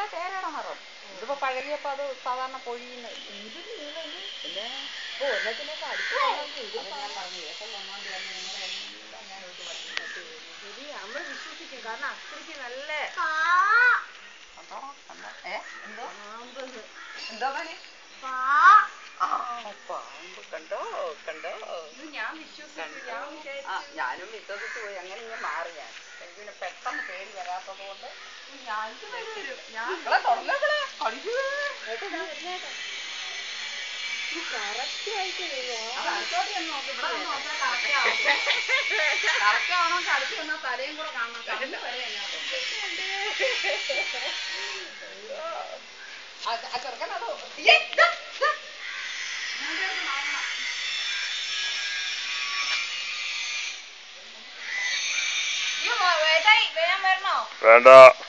ചേരയുടെ നിറം ഇതിപ്പോ പഴകിയപ്പോ അത് സാധാരണ പൊഴിയുന്ന പിന്നെ ഇപ്പൊ ഒരെണ്ണത്തിനൊക്കെ അടിച്ചു ശരി നമ്മൾ വിശ്വസിക്കും കാരണം അത്രയ്ക്ക് നല്ല ഏ എന്തോ പാമ്പ് എന്തോ മോനെ ആ പാമ്പ് കണ്ടോ കണ്ടോ ഇത് ഞാൻ വിശ്വസിച്ചു ഞാൻ വിചാരിച്ചു ആ ഞാനും വിശ്വസിച്ച് പോയി അങ്ങനെ ഇങ്ങനെ മാറി ഞാൻ എനിക്ക് പിന്നെ പെട്ടെന്ന് പേടി വരാത്തത് കൊണ്ട് ഞാൻ ഇത് വരും ഞാൻ മക്കളെ തുടങ്ങങ്ങളെ അടിക്കൂ കറക്റ്റ് ആയിട്ട് കറക്റ്റ് ആണോ കടത്തി വന്നാൽ തലയും കൂടെ കാണണം കണ്ണ് വരെ അതിനകത്ത്. ആ ആ ചെറുക്കനാണോ ഏ, ദാ, ദാ. നിന്റെ അടുത്ത് മാറണം. വേട്ടായി വേഗം വരണോ വേണ്ട